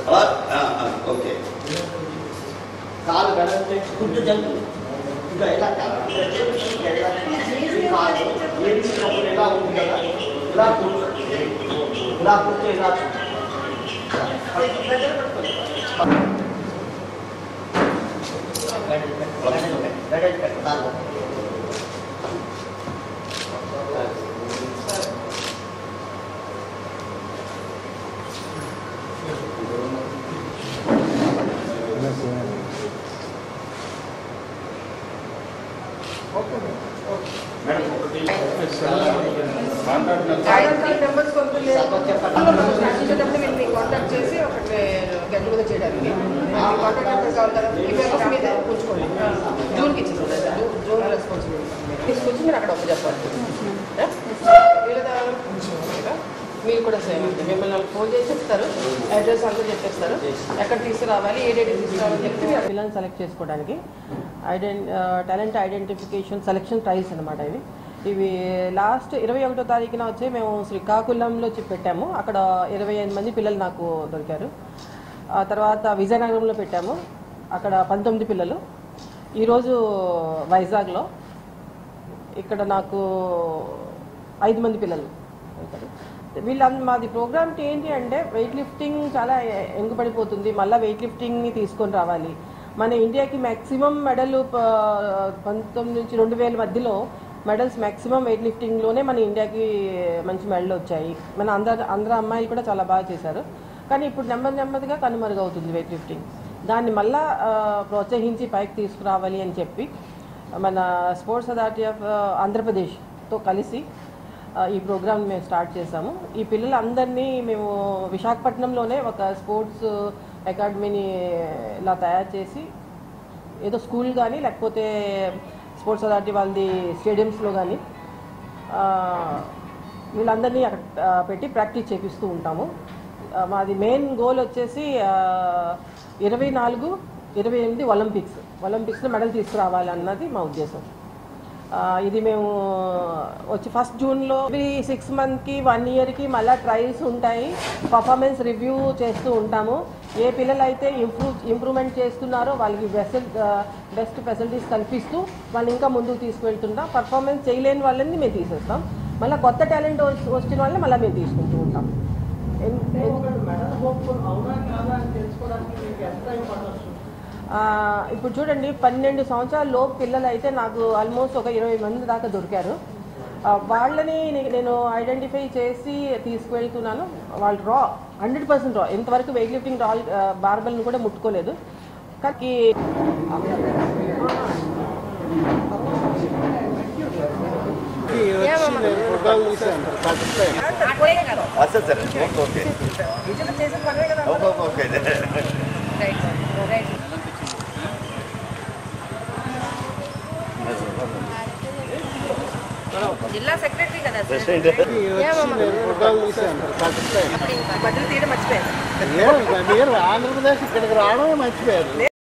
Okay కాలు గడంటే గుడ్డు జంతు ఇంకా ఎలా కాదు ఈ కాలు ఏడ్చినప్పుడు ఎలా ఉంది కదా ఇలా కూర్చో ఇలా కూర్చో ఇలా ఐడెంటిటీ నెంబర్స్ కొంచెం రాసేటప్పుడు మీరు మీకు కాంటాక్ట్ చేసి ఒకటి గంట మీద చేయడానికి కాంటాక్ట్ నెంబర్ కావాలి కదా ఈ పేపర్స్ మీద ఉంచుకోండి జూన్కి ఇచ్చేసి జూన్ జూన్ రెస్పాన్సిబిలిటీ తీసుకొచ్చి మీరు అక్కడ ఒప్పు చెప్పాలి ఏ? వీళ్ళ దగ్గర ఉంచుకోవాలి. మీరు కూడా సేమ్ అంతే మిమ్మల్ని వాళ్ళు ఫోన్ చేసి చెప్తారు అడ్రస్ అంతా చెప్పేస్తారు ఎక్కడ తీసుకురావాలి ఏ డేట్ తీసుకురావాలని చెప్తే మీరు పిల్లల్ని సెలెక్ట్ చేసుకోవడానికి ident talent identification selection trials అనమాట ఇవి ఇవి లాస్ట్ ఇరవై ఒకటో తారీఖున వచ్చి మేము శ్రీకాకుళంలో చి- పెట్టాము అక్కడ ఇరవై ఐదు మంది పిల్లలు నాకు దొరికారు ఆ తర్వాత విజయనగరంలో పెట్టాము అక్కడ పంతొమ్మిది పిల్లలు ఈరోజు వైజాగ్లో ఇక్కడ నాకు ఐదు మంది పిల్లలు దొరికారు వీళ్ళ మాది ప్రోగ్రామ్ ఏంటి అంటే వెయిట్ లిఫ్టింగ్ చాలా ఎ- ఎంగుపడిపోతుంది మళ్ళీ వెయిట్ లిఫ్టింగ్ని తీసుకొని రావాలి మన ఇండియాకి మ్యాక్సిమం మెడల్ పంతొమ్మిది నుంచి రెండు వేల మధ్యలో మెడల్స్ మ్యాక్సిమం వెయిట్ లిఫ్టింగ్లోనే మన ఇండియాకి మంచి మెడల్ వచ్చాయి మన అందరు అందరు అమ్మాయిలు కూడా చాలా బాగా చేశారు కానీ ఇప్పుడు నెమ్మది నెమ్మదిగా కనుమరుగవుతుంది వెయిట్ లిఫ్టింగ్ దాన్ని మళ్ళా ఆ, ప్రోత్సహించి పైకి తీసుకురావాలి అని చెప్పి మన స్పోర్ట్స్ అథారిటీ ఆఫ్ ఆంధ్రప్రదేశ్తో కలిసి ఆ, ఈ ప్రోగ్రామ్ మేము స్టార్ట్ చేసాము ఈ పిల్లలందరినీ మేము విశాఖపట్నంలోనే ఒక స్పోర్ట్స్ అకాడమీని ఇలా తయారు చేసి ఏదో స్కూల్ కానీ లేకపోతే స్పోర్ట్స్ అథారిటీ వాళ్ళది స్టేడియంస్లో కానీ వీళ్ళందరినీ అక్కడ ఆ, పెట్టి ప్రాక్టీస్ చేపిస్తూ ఉంటాము ఆ, మాది మెయిన్ గోల్ వచ్చేసి ఆ, ఇరవై నాలుగు ఇరవై ఎనిమిది ఒలింపిక్స్ ఒలింపిక్స్లో మెడల్ తీసుకురావాలి అన్నది మా ఉద్దేశం ఆ, ఇది మేము వచ్చి ఫస్ట్ జూన్లో ఎవ్రీ సిక్స్ మంత్కి వన్ ఇయర్కి మళ్ళీ ట్రయల్స్ ఉంటాయి పర్ఫార్మెన్స్ రివ్యూ చేస్తూ ఉంటాము ఏ పిల్లలు అయితే ఇంప్రూవ్ ఇంప్రూవ్మెంట్ చేస్తున్నారో వాళ్ళకి బెస్ట్ బెస్ట్ ఫెసిలిటీస్ కల్పిస్తూ వాళ్ళు ఇంకా ముందుకు తీసుకువెళ్తుంటాం పర్ఫార్మెన్స్ చేయలేని వాళ్ళని మేము తీసేస్తాం మళ్ళీ కొత్త టాలెంట్ వచ్చిన వాళ్ళని మళ్ళీ మేము తీసుకుంటూ ఉంటాం ఎన్- ఆ, ఇప్పుడు చూడండి పన్నెండు సంవత్సరాల లోపు పిల్లలు అయితే నాకు ఆల్మోస్ట్ ఒక ఇరవై మంది దాకా దొరికారు ఆ, వాళ్ళని నే- నేను ఐడెంటిఫై చేసి తీసుకువెళ్తున్నాను వాళ్ళు రా హండ్రెడ్ పర్సెంట్ రా ఇంతవరకు వెయిట్ లిఫ్టింగ్ రా బార్బెల్ని కూడా ముట్టుకోలేదు కానీ వస్తుంది sir okay okay okay okay జిల్లా సెక్రటరీ కదా సార్ ప్రెసిడెంట్ మధ్యలో తీయడం మర్చిపోయాను ఏమో ఇక మీరు ఆంధ్రప్రదేశ్ ఇక్కడికి రావడం మర్చిపోయారు